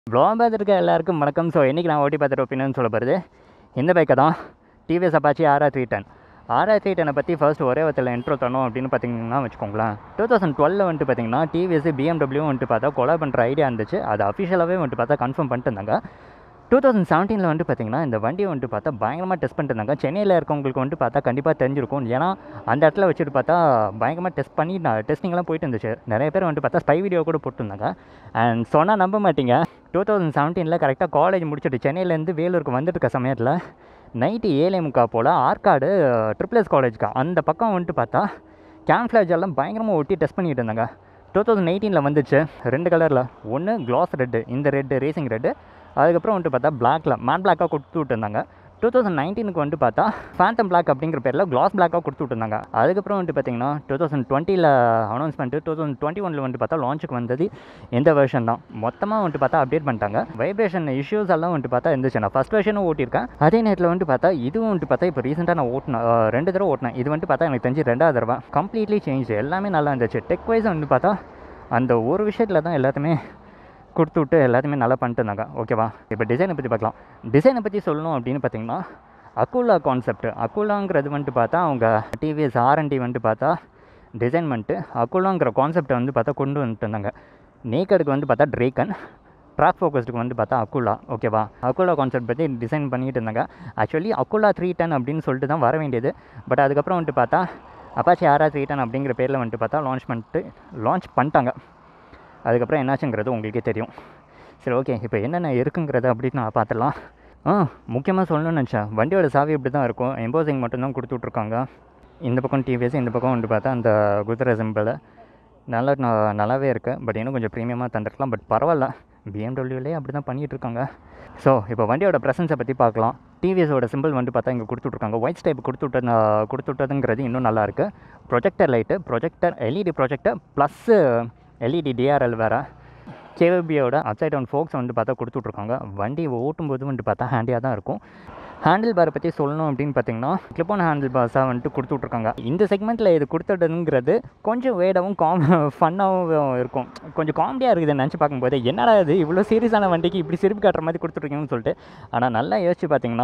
Block பார்த்துருக்க எல்லாருக்கும் வணக்கம் ஸோ இன்றைக்கி நான் ஓட்டி பார்த்துட்டு ஒப்பீனியன் சொல்ல போகிறது இந்த பைக்கை தான் TVS Apache RR three ten RR three டெனை பற்றி ஃபர்ஸ்ட் ஒரே வத்தில் இன்ட்ரோ தரணும் அப்படின்னு பார்த்தீங்கன்னா வச்சுக்கோங்களேன் டூ தௌசண்ட் டுவெலில் வந்துட்டு பார்த்தீங்கன்னா டிவிஎஸ் பிஎம்டபிள்யூ வந்துட்டு பார்த்தா கொலை பண்ணுற ஐடியா இருந்துச்சு அது அஃபிஷியலாகவே வந்துட்டு பார்த்தா கன்ஃபார்ம் பண்ணிட்டு இருந்தாங்க டூ தௌசண்ட் செவன்டீனில் வந்துட்டு பார்த்தீங்கன்னா இந்த வண்டியை வந்துட்டு பார்த்தா பயங்கரமாக டெஸ்ட் பண்ணிட்டு இருந்தாங்க சென்னையில் இருக்கவங்களுக்கு வந்துட்டு பார்த்தா கண்டிப்பாக தெரிஞ்சிருக்கும் ஏன்னா அந்த இடத்துல வச்சுட்டு பார்த்தா பயங்கரமாக டெஸ்ட் பண்ணி நான் டெஸ்டிங்லாம் போயிட்டு இருந்துச்சு நிறைய பேர் வந்துட்டு பார்த்தா ஸ்பை வீடியோ கூட போட்டிருந்தாங்க அண்ட் சொன்னால் நம்ப மாட்டீங்க டூ தௌசண்ட் செவன்டீனில் கரெக்டாக காலேஜ் முடிச்சுட்டு சென்னையிலேருந்து வேலூருக்கு வந்துட்டு இருக்க சமயத்தில் நைட்டு ஏழே முக்கா போல் ஆற்காடு ட்ரிபிள் எஸ் காலேஜ்க்கா அந்த பக்கம் வந்துட்டு பார்த்தா கேம்ஃப்ளாஜ் எல்லாம் பயங்கரமாக ஒட்டி டெஸ்ட் பண்ணிட்டு இருந்தாங்க டூ தௌசண்ட் எயிட்டீனில் வந்துச்சு ரெண்டு கலரில் ஒன்று க்ளாஸ் ரெட்டு இந்த ரெட்டு ரேசிங் ரெட்டு அதுக்கப்புறம் வந்துட்டு பார்த்தா பிளாக்ல மேட் பிளாக்காக கொடுத்து விட்டுருந்தாங்க டூ தௌசண்ட் நைன்டீனுக்கு வந்துட்டு பார்த்தா ஃபேண்டம் பிளாக் அப்படிங்கிற பேரில் கிளாஸ் பிளாக்காக கொடுத்து விட்டுருந்தாங்க அதுக்கப்புறம் வந்துட்டு பார்த்தீங்கன்னா டூ தௌசண்ட் டுவெண்ட்டியில் அனௌன்ஸ் பண்ணிட்டு டூ தௌசண்ட் டுவெண்ட்டி ஒனில் வந்துட்டு பார்த்தா லான்ச்சுக்கு வந்தது இந்த வெர்ஷன் தான் மொத்தமாக வந்துட்டு பார்த்தா அப்டேட் பண்ணிட்டாங்க வைப்ரேஷன் இஷ்யூஸ் எல்லாம் வந்துட்டு பார்த்தா இருந்துச்சு நான் ஃபஸ்ட் வெர்ஷனும் ஓட்டியிருக்கேன் அதே நேரத்தில் வந்துட்டு பார்த்தா இதுவும் வந்துட்டு பார்த்தா இப்போ ரீசெண்டாக நான் ஓட்டினேன் அஹ், ரெண்டு தடவை ஓட்டினேன் இது வந்துட்டு பார்த்தா எனக்கு தெரிஞ்சு ரெண்டாவது தடவை கம்ப்ளீட்லி சேஞ்ச் எல்லாமே நல்லா இருந்துச்சு டெக் வைஸ் வந்துட்டு பார்த்தா அந்த ஒரு விஷயத்தில் தான் எல்லாத்தையுமே கொடுத்து விட்டு எல்லாத்தையுமே நல்லா பண்ணிட்டு இருந்தாங்க ஓகேவா இப்போ டிசைனை பற்றி பார்க்கலாம் டிசைனை பற்றி சொல்லணும் அப்படின்னு பார்த்தீங்கன்னா அக்குலா கான்செப்ட் அக்குலாங்கிறது வந்துட்டு பார்த்தா அவங்க டிவிஎஸ் ஆர்என்டி வந்துட்டு பார்த்தா டிசைன் பண்ணிட்டு அக்குலாங்கிற கான்செப்டை வந்து பார்த்தா கொண்டு வந்துட்டு இருந்தாங்க நேக்கடுக்கு வந்து பார்த்தா ட்ரேக்கன் ட்ராக் ஃபோக்கஸ்டுக்கு வந்து பார்த்தா அக்குலா ஓகேவா அக்குலா கான்செப்ட் பற்றி டிசைன் பண்ணிட்டு இருந்தாங்க ஆக்சுவலி அக்குலா த்ரீ டென் அப்படின்னு சொல்லிட்டு தான் வர வேண்டியது பட் அதுக்கப்புறம் வந்துட்டு பார்த்தா அப்பாச்சி ஆர்ஆர் த்ரீ டென் அப்படிங்கிற பேரில் வந்துட்டு பார்த்தா லான்ச் பண்ணிட்டு லான்ச் பண்ணிட்டாங்க அதுக்கப்புறம் என்னாச்சுங்கிறது உங்களுக்கே தெரியும் சரி ஓகே இப்போ என்னென்ன இருக்குங்கிறத அப்படின்னு நான் பார்த்துடலாம் ஆ முக்கியமாக சொல்லணும்னு நினச்சேன் வண்டியோட சாவி இப்படி தான் இருக்கும் எம்போசிங் மட்டும்தான் கொடுத்து விட்ருக்காங்க இந்த பக்கம் டிவிஎஸ் இந்த பக்கம் வந்து பார்த்தா அந்த குதிரை சிம்பிள் நல்லா ந- நல்லாவே இருக்குது பட் இன்னும் கொஞ்சம் ப்ரீமியமாக தந்துருக்கலாம் பட் பரவாயில்ல பிஎம்டபிள்யூலே அப்படி தான் பண்ணிகிட்டு இருக்காங்க ஸோ இப்போ வண்டியோட ப்ரெசன்ஸை பற்றி பார்க்கலாம் டிவிஎஸோட சிம்பிள் வந்து பார்த்தா இங்கே கொடுத்துட்ருக்காங்க ஒயிட் ஸ்டைப் கொடுத்து விட்ட கொடுத்து விட்டதுங்கிறது இன்னும் நல்லா இருக்கு projector light projector LED projector plus LED DRL வேறு கேவிபியோட அப்சைட் டவுன் ஃபோக்ஸ் வந்து பார்த்தா கொடுத்துட்ருக்காங்க வண்டி ஓட்டும்போது வந்துட்டு பார்த்தா ஹேண்டியாக தான் இருக்கும் ஹேண்டில் பாரை பற்றி சொல்லணும் அப்படின்னு பார்த்தீங்கன்னா கிளிப்பான ஹேண்டில் பார்ஸாக வந்துட்டு கொடுத்து விட்ருக்காங்க இந்த செக்மெண்ட்டில் இது கொடுத்துட்டதுங்கிறது கொஞ்சம் வேடாகவும் காம் ஃபன்னாகவும் இருக்கும் கொஞ்சம் காமெடியாக இருக்குது நினச்சி பார்க்கும்போது என்னடா இது இவ்வளோ சீரியஸான வண்டிக்கு இப்படி சிரிப்பு காட்டுற மாதிரி கொடுத்துட்ருக்கீங்கன்னு சொல்லிட்டு ஆனால் நல்லா யோசிச்சு பார்த்தீங்கன்னா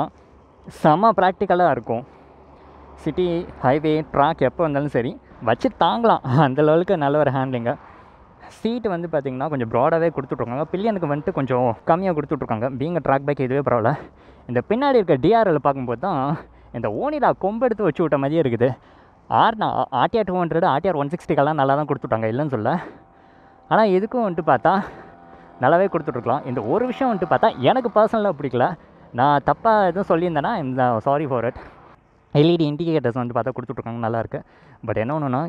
செம ப்ராக்டிக்கலாக இருக்கும் சிட்டி ஹைவே ட்ராக் எப்போ வந்தாலும் சரி வச்சு தாங்கலாம் அந்த லெவலுக்கு நல்ல ஒரு ஹேண்ட்லிங்கு சீட்டு வந்து பார்த்திங்கன்னா கொஞ்சம் ப்ராடாகவே கொடுத்துட்ருக்காங்க பில்லியனுக்கு வந்துட்டு கொஞ்சம் கம்மியாக கொடுத்துட்ருக்காங்க பீங்க ட்ராக் பைக் இதுவே பரவாயில்ல இந்த பின்னாடி இருக்க டிஆர்எல் பார்க்கும்போது தான் இந்த ஓனிடா கொம்பு எடுத்து வச்சு விட்ட மாதிரியே இருக்குது ஆர்னா RTR two hundred RTR one சிக்ஸ்டிக்கெல்லாம் நல்லா தான் கொடுத்துட்டாங்க இல்லைன்னு சொல்ல ஆனால் இதுக்கும் வந்துட்டு பார்த்தா நல்லாவே கொடுத்துட்ருக்கலாம் இந்த ஒரு விஷயம் வந்துட்டு பார்த்தா எனக்கு பர்சனலாக பிடிக்கல நான் தப்பாக எதுவும் சொல்லியிருந்தேன்னா இந்த sorry for it LED indicators வந்து பார்த்தா கொடுத்துட்ருக்காங்க நல்லாயிருக்கு பட் என்ன ஒன்றுனா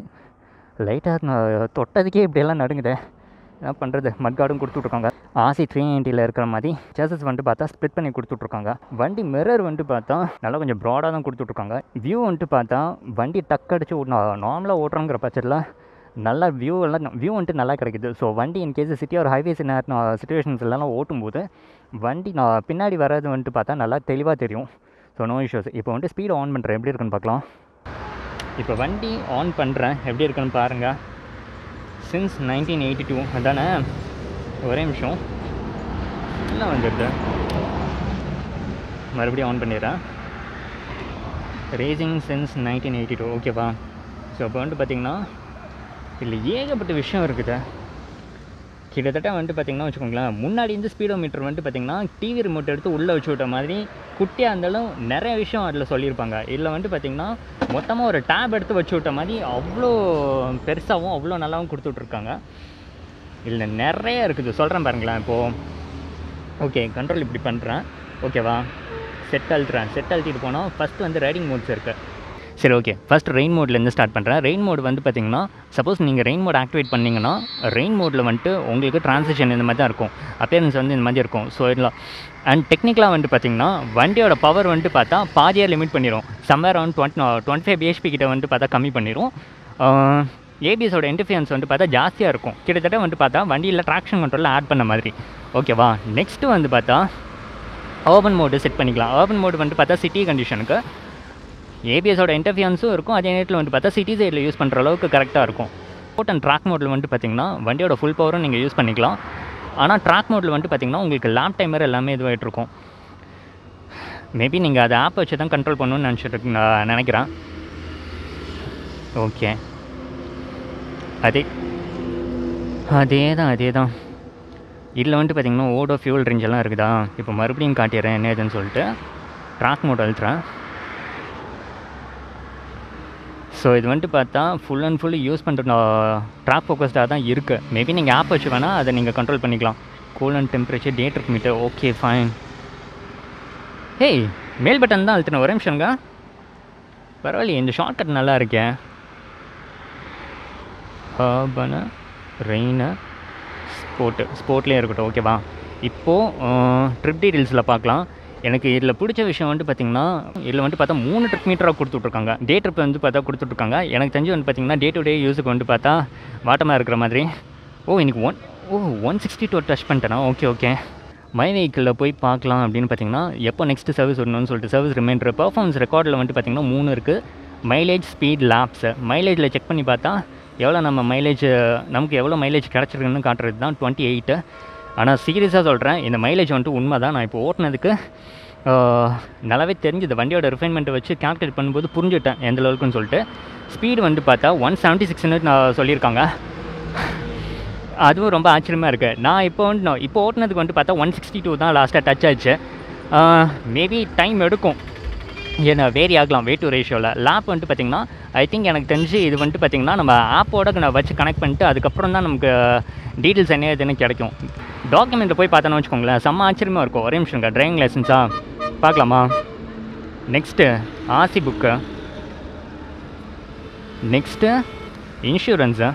லைட்டாக தொட்டதுக்கே இப்படியெல்லாம் நடுங்குதே என்ன பண்ணுறது மட்கார்டும் கொடுத்துட்ருக்காங்க ஆசி த்ரீ நைன்ட்டியில் இருக்கிற மாதிரி சேசஸ் வந்துட்டு பார்த்தா ஸ்ப்ளிட் பண்ணி கொடுத்துட்ருக்காங்க வண்டி மிரர் வந்துட்டு பார்த்தா நல்லா கொஞ்சம் ப்ராடாக தான் கொடுத்துட்ருக்காங்க வியூ வந்துட்டு பார்த்தா வண்டி டக்கடிச்சு நார்மலாக ஓட்டுறோங்கிற பட்சத்தில் நல்ல வியூ எல்லாம் வியூ வந்துட்டு நல்லா கிடைக்குது ஸோ வண்டி இன் கேஸ் சிட்டி ஒரு ஹைவேஸ் சுச்சுவேஷன்ஸ் எல்லாம் ஓட்டும்போது வண்டி நான் பின்னாடி வர்றது வந்துட்டு பார்த்தா நல்லா தெளிவாக தெரியும் ஸோ நோ இஷ்யூஸ் இப்போ வந்துட்டு ஸ்பீடு ஆன் பண்ணுறேன் எப்படி இருக்குன்னு பார்க்கலாம் இப்போ வண்டி ஆன் பண்ணுறேன் எப்படி இருக்குன்னு பாருங்கள் சின்ஸ் நைன்டீன் எயிட்டி டூ அதானே ஒரே நிமிஷம் என்ன வந்துடுது மறுபடியும் ஆன் பண்ணிடுறேன் racing since nineteen eighty two ஓகேவா ஸோ இப்போ வந்துட்டு பார்த்தீங்கன்னா இதில் ஏகப்பட்ட விஷயம் இருக்குது கிட்டத்தட்ட வந்துட்டு பார்த்தீங்கன்னா வச்சுக்கோங்களேன் முன்னாடி இருந்து ஸ்பீடோ மீட்டர் வந்துட்டு பார்த்தீங்கன்னா டிவி ரிமோட் எடுத்து உள்ளே வச்சு விட்ட மாதிரி குட்டியாக இருந்தாலும் நிறைய விஷயம் அதில் சொல்லியிருப்பாங்க இதில் வந்துட்டு பார்த்தீங்கன்னா மொத்தமாக ஒரு டேப் எடுத்து வச்சு விட்ட மாதிரி அவ்வளோ பெருசாகவும் அவ்வளோ நல்லாவும் கொடுத்து விட்ருக்காங்க இதில் நிறைய இருக்குது சொல்கிறேன் பாருங்களேன் இப்போது ஓகே கண்ட்ரோல் இப்படி பண்ணுறேன் ஓகேவா செட் அழுத்துறேன் செட் அழுத்திட்டு போனால் ஃபஸ்ட்டு வந்து ரைடிங் மோட்ஸ் இருக்குது சரி ஓகே ஃபஸ்ட் ரெயின் மோட்லேருந்து ஸ்டார்ட் பண்ணுறேன் ரெயின் மோட் வந்து பார்த்தீங்கன்னா சப்போஸ் நீங்கள் ரெயின் மோட் ஆக்டிவேட் பண்ணீங்கன்னா ரெயின் மோடில் வந்துட்டு உங்களுக்கு ட்ரான்சிஷன் இந்த மாதிரி தான் இருக்கும் அப்பியரன்ஸ் வந்து இந்த மாதிரி இருக்கும் ஸோ இதில் அண்ட் டெக்னிக்கலாக வந்துட்டு பார்த்தீங்கன்னா வண்டியோட பவர் வந்துட்டு பார்த்தா பாதியாக லிமிட் பண்ணிடும் somewhere around twenty twenty five BHP கிட்ட வந்துட்டு பார்த்தா கம்மி பண்ணிடும் ஏபிஎஸோட இன்டர்ஃபியன்ஸ் வந்து பார்த்தா ஜாஸ்தியாக இருக்கும் கிட்டத்தட்ட வந்து பார்த்தா வண்டியில் ட்ராக்ஷன் கண்ட்ரோலில் ஆட் பண்ண மாதிரி ஓகேவா நெக்ஸ்ட்டு வந்து பார்த்தா ஓப்பன் மோடு செட் பண்ணிக்கலாம் ஓப்பன் மோடு வந்துட்டு பார்த்தா சிட்டி கண்டிஷனுக்கு ஏபிஎஸோட இன்டர்ஃபியன்ஸும் இருக்கும் அதே நேரத்தில் வந்து பார்த்தா சிட்டி சைடில் யூஸ் பண்ணுற அளவுக்கு கரெக்டாக இருக்கும் ஸ்போர்ட் அண்ட் ட்ராக் மோடில் வந்துட்டு பார்த்தீங்கன்னா வண்டியோட ஃபுல் பவரும் நீங்கள் யூஸ் பண்ணிக்கலாம் ஆனால் ட்ராக் மோடில் வந்துட்டு பார்த்தீங்கன்னா உங்களுக்கு லேப் டைமர் எல்லாமே இதுவாகிட்டு இருக்கும் மேபி நீங்கள் அதை ஆப் வச்சு தான் கண்ட்ரோல் பண்ணணும்னு நினச்சிட்டு நான் நினைக்கிறேன் ஓகே அதே அதே தான் அதே தான் இதில் வந்துட்டு பார்த்தீங்கன்னா ஓடோ ஃபியூல் ரேஞ்ச் எல்லாம் இருக்குதா இப்போ மறுபடியும் காட்டிடுறேன் என்ன ஏதுன்னு சொல்லிட்டு ட்ராக் மோட் அழுத்துறேன் ஸோ இது வந்துட்டு பார்த்தா ஃபுல் அண்ட் ஃபுல் யூஸ் பண்ணுற ட்ராக் ஃபோக்கஸ்டாக தான் இருக்குது மேபி நீங்கள் ஆப் வச்சு வேணால் அதை நீங்கள் கண்ட்ரோல் பண்ணிக்கலாம் cool and temperature date meter okay fine hey மேல் பட்டன் தான் அழுத்தின ஒரே நிமிஷங்க பரவாயில்லையே இந்த ஷார்ட்கட் நல்லா இருக்கே ஹர்பன ரெயினு ஸ்போர்ட்டு ஸ்போர்ட்லேயே இருக்கட்டும் ஓகேவா இப்போது ட்ரிப் டீட்டெயில்ஸில் பார்க்கலாம் எனக்கு இதில் பிடிச்ச விஷயம் வந்துட்டு பார்த்தீங்கன்னா இதில் வந்துட்டு பார்த்தா மூணு ட்ரிப் மீட்டராக கொடுத்துட்ருக்காங்க டே ட்ரிப் வந்து பார்த்தா கொடுத்துட்ருக்காங்க எனக்கு தெரிஞ்சு வந்து பார்த்தீங்கன்னா டே டு டே யூஸுக்கு வந்து பார்த்தா வாட்டமாக இருக்கிற மாதிரி ஓ இன்னைக்கு one O one sixty two touch பண்ணிட்டேனா ஓகே ஓகே மை வெஹிக்கிளில் போய் பார்க்கலாம் அப்படின்னு பார்த்தீங்கன்னா எப்போ நெக்ஸ்ட் சர்வீஸ் வரணும்னு சொல்லிட்டு சர்வீஸ் ரிமைண்டர் பர்ஃபார்மன்ஸ் ரெக்கார்டில் வந்துட்டு பார்த்தீங்கன்னா மூணு இருக்குது மைலேஜ் ஸ்பீட் லேப்ஸு மைலேஜில் செக் பண்ணி பார்த்தா எவ்வளோ நம்ம மைலேஜ் நமக்கு எவ்வளோ மைலேஜ் கிடச்சிருக்குன்னு காட்டுறது தான் டுவெண்ட்டி எயிட்டு ஆனால் சீரியஸாக சொல்கிறேன் இந்த மைலேஜ் வந்துட்டு உண்மை தான் நான் இப்போ ஓட்டினதுக்கு ஆஹ், நல்லாவே தெரிஞ்சுது வண்டியோட ரிஃபைன்மெண்ட்டை வச்சு கால்குலேட் பண்ணும்போது புரிஞ்சுட்டேன் எந்த அளவுக்குன்னு சொல்லிட்டு ஸ்பீடு வந்துட்டு பார்த்தா ஒன் செவன்ட்டி சிக்ஸ்னு நான் சொல்லியிருக்காங்க அதுவும் ரொம்ப ஆச்சரியமாக இருக்குது நான் இப்போ வந்து நான் இப்போ ஓட்டினதுக்கு வந்துட்டு பார்த்தா ஒன் சிக்ஸ்டி டூ தான் லாஸ்ட்டாக டச் ஆச்சு மேபி டைம் எடுக்கும் ஏன்னா வேரி ஆகலாம் வெயிட் டு ரேஷியோவில் லேப் வந்துட்டு பார்த்திங்கன்னா ஐ திங்க் எனக்கு தெரிஞ்சு இது வந்துட்டு பார்த்திங்கன்னா நம்ம ஆப்போட நான் வச்சு கனெக்ட் பண்ணிட்டு அதுக்கப்புறம் தான் நமக்கு டீட்டெயில்ஸ் என்ன ஏதுன்னு கிடைக்கும் டாக்குமெண்ட்டில் போய் பார்த்தோன்னு வச்சுக்கோங்களேன் செம்ம ஆச்சரியமாக இருக்கும் ஒரே நிமிஷம் டிரைவிங் லைசன்ஸா பார்க்கலாமா next RC book next insurance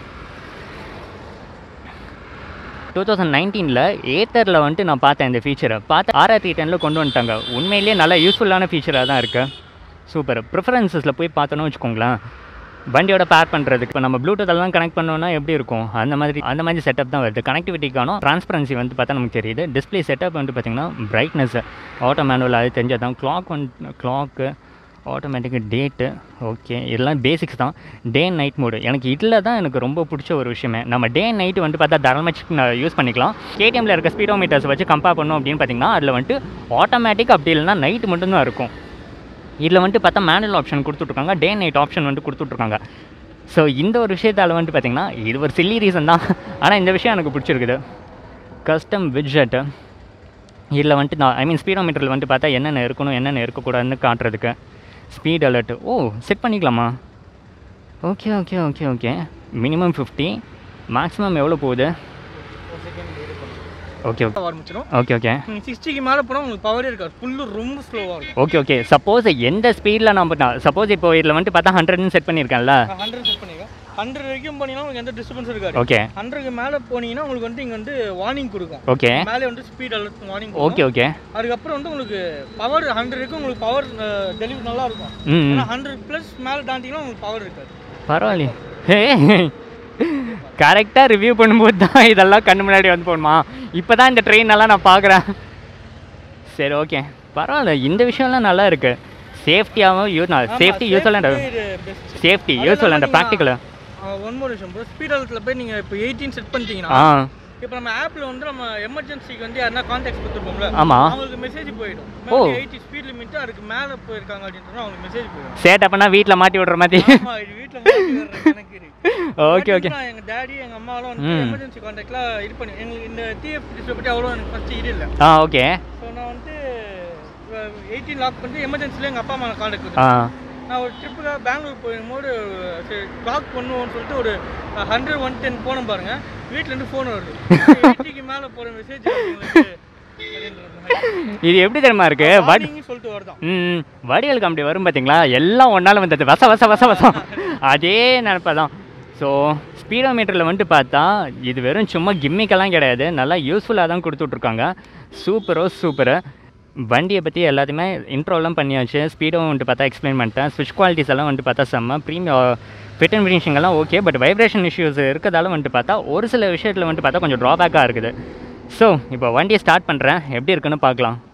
two thousand நைன்டீனில் ஏத்தரில் வந்துட்டு நான் பார்த்தேன் இந்த ஃபீச்சரை பார்த்து ஆர்ஆர் த்ரீ டெனில் கொண்டு வந்துட்டாங்க உண்மையிலேயே நல்லா யூஸ்ஃபுல்லான ஃபீச்சராக தான் இருக்குது சூப்பர் ப்ரிஃபரன்சஸில் போய் பார்த்தோன்னு வச்சுக்கோங்களேன் வண்டியோட பேர் பண்ணுறதுக்கு இப்போ நம்ம ப்ளூடூத் எல்லாம் கனெக்ட் பண்ணோன்னா எப்படி இருக்கும் அந்த மாதிரி அந்த மாதிரி செட்டப் தான் வருது கனெக்டிவிட்டிக்கான ட்ரான்ஸ்பரன்சி வந்து பார்த்தா நமக்கு தெரியுது டிஸ்ப்ளே செட்டப் வந்து பார்த்திங்கன்னா பிரைட்னஸ் ஆட்டோ மேனுவல் அது தெரிஞ்சது தான் கிளாக் வந்து கிளாக்கு ஆட்டோமேட்டிக் டேட்டு ஓகே இதெல்லாம் பேசிக்ஸ் தான் டே அண்ட் நைட் மோடு எனக்கு இதில் தான் எனக்கு ரொம்ப பிடிச்ச ஒரு விஷயமே நம்ம டே அண்ட் நைட்டு வந்து பார்த்தா தரமச்சுக்கு யூஸ் பண்ணிக்கலாம் கேடிஎம்மில் இருக்க ஸ்பீடோமீட்டர்ஸ் வச்சு கம்பேர் பண்ணோம் அப்படின்னு பார்த்தீங்கன்னா அதில் வந்துட்டு ஆட்டோமேட்டிக் அப்படி இல்லைன்னா நைட்டு மட்டும்தான் இருக்கும் இதில் வந்துட்டு பார்த்தா மேனுவல் ஆப்ஷன் கொடுத்துட்ருக்காங்க டே நைட் ஆப்ஷன் வந்துட்டு கொடுத்துட்ருக்காங்க ஸோ இந்த ஒரு விஷயத்தால் வந்துட்டு பார்த்தீங்கன்னா இது ஒரு சில்லி ரீசன் தான் ஆனால் இந்த விஷயம் எனக்கு பிடிச்சிருக்குது கஸ்டம் விட்ஜெட்டு இதில் வந்துட்டு நான் ஐ மீன் ஸ்பீடோமீட்டரில் வந்துட்டு பார்த்தா என்னென்ன இருக்கணும் என்னென்ன இருக்கக்கூடாதுன்னு காட்டுறதுக்கு ஸ்பீட் அலர்ட் ஓ செட் பண்ணிக்கலாமா okay okay okay okay minimum fifty maximum எவ்வளோ போகுது ஓகே ஓகே ஆரம்பிச்சிடும் ஓகே ஓகே சிக்ஸ்டிக்கு மேலே போனால் உங்களுக்கு பவரே இருக்காது ஃபுல்லு ரொம்ப ஸ்லோவாக இருக்கும் ஓகே ஓகே சப்போஸ் எந்த ஸ்பீடில் நம்ம சப்போஸ் இப்போ இதில் வந்துட்டு பார்த்தா ஹண்ட்ரட்னு செட் பண்ணியிருக்கேன்ல ஹண்ட்ரட் செட் பண்ணிக்க ஹண்ட்ரட் வரைக்கும் போனீங்கன்னா உங்களுக்கு எந்த டிஸ்டர்பன்ஸ் இருக்காது ஓகே ஹண்ட்ரடுக்கு மேலே போனீங்கன்னா உங்களுக்கு வந்து இங்கே வந்து வார்னிங் கொடுக்கும் ஓகே மேலே வந்து speed alert warning okay okay அதுக்கப்புறம் வந்து உங்களுக்கு பவர் ஹண்ட்ரடுக்கு உங்களுக்கு பவர் டெலிவரி நல்லா இருக்கும் ம் ம். ஆனால் ஹண்ட்ரட் ப்ளஸ் மேலே தாண்டிங்கன்னா உங்களுக்கு பவர் இருக்காது பரவாயில்லையே ஹே கரெக்டாக ரிவ்யூ பண்ணும்போது தான் இதெல்லாம் கண்ணு முன்னாடி வந்து போகணுமா இப்போ தான் இந்த ட்ரெயின் எல்லாம் நான் பார்க்குறேன் சரி ஓகே பரவாயில்ல இந்த விஷயம்லாம் நல்லா இருக்குது சேஃப்டியாகவும் யூஸ் சேஃப்டி யூஸ்ஃபுல்லாக பெஸ்ட் சேஃப்டி யூஸ்ஃபுல் அந்த ப்ராக்டிக்கல் ஒன் மோர் விஷயம் ப்ரோ ஸ்பீட் அலர்ட்டில் போய் நீங்கள் இப்போ எயிட்டீன் செட் பண்ணிட்டீங்கன்னா ஆ இப்போ நம்ம ஆப்பில் வந்து நம்ம எமர்ஜென்சிக்கு வந்து யாருன்னா கான்டாக்ட் கொடுத்துருப்போம்ல ஆமாம் அவங்களுக்கு மெசேஜ் போயிடும் ஓ. எயிட்டி ஸ்பீட் லிமிட் அதுக்கு மேலே போயிருக்காங்க அப்படின்றது அவங்களுக்கு மெசேஜ் போயிடும் சேட் அப்பனா வீட்டில் மாட்டி விடுற மாதிரி ஆமா இது வீட்டில் மாட்டி வர்ற கணக்கு இருக்கு ஓகே ஓகே நான் எங்க டாடி எங்க அம்மாலாம் வந்து ம். எமர்ஜென்சி கான்டாக்ட்லாம் இது பண்ணி எங்களுக்கு இந்த டிஎஃப் டிஸ்பிளே பற்றி அவ்வளோ எனக்கு ஃபர்ஸ்ட் இது இல்லை ஆ ஓகே ஸோ நான் வந்து எயிட்டீன் லாக் பண்ணிட்டு எமர்ஜென்சியில் எங்கள் அப்பா அம்மா கான்டாக்ட் ஆ நான் ஒரு ட்ரிப்புக்காக பெங்களூர் போகும்போது சரி லாக் பண்ணுவோம்னு சொல்லிட்டு ஒரு ஹண்ட்ரட் ஒன் டென் போனோம் பாருங்க வீட்டிலேருந்து ஃபோன் வருது எயிட்டிக்கு மேலே போகிற மெசேஜ் இது எப்படி தெரியுமா இருக்கு வட் சொல்லிட்டு வருதான் ம் வடிவேல் காமெடி வரும் பார்த்தீங்களா எல்லாம் ஒன்றால் வந்தது வச வச வச வசம் அதே நினப்பா தான் ஸோ ஸ்பீடோமீட்டரில் வந்துட்டு பார்த்தா இது வெறும் சும்மா கிம்மிக்கெல்லாம் கிடையாது நல்லா யூஸ்ஃபுல்லாக தான் கொடுத்துட்ருக்காங்க சூப்பரோ சூப்பரு வண்டியை பற்றி எல்லாத்தையுமே இன்ட்ரோலாம் பண்ணியாச்சு ஸ்பீடும் வந்துட்டு பார்த்தா எக்ஸ்பிளைன் பண்ணிட்டேன் ஸ்விட்ச் குவாலிட்டிஸ் எல்லாம் வந்துட்டு பார்த்தா செம்ம ப்ரீமியம் ஃபிட் அண்ட் ஃபினிஷிங் எல்லாம் ஓகே பட் வைப்ரேஷன் இஷ்யூஸ் இருக்கிறதால வந்துட்டு பார்த்தா ஒரு சில விஷயத்தில் வந்துட்டு பார்த்தா கொஞ்சம் ட்ராபேக்காக இருக்குது ஸோ இப்போ வண்டியை ஸ்டார்ட் பண்ணுறேன் எப்படி இருக்குன்னு பார்க்கலாம்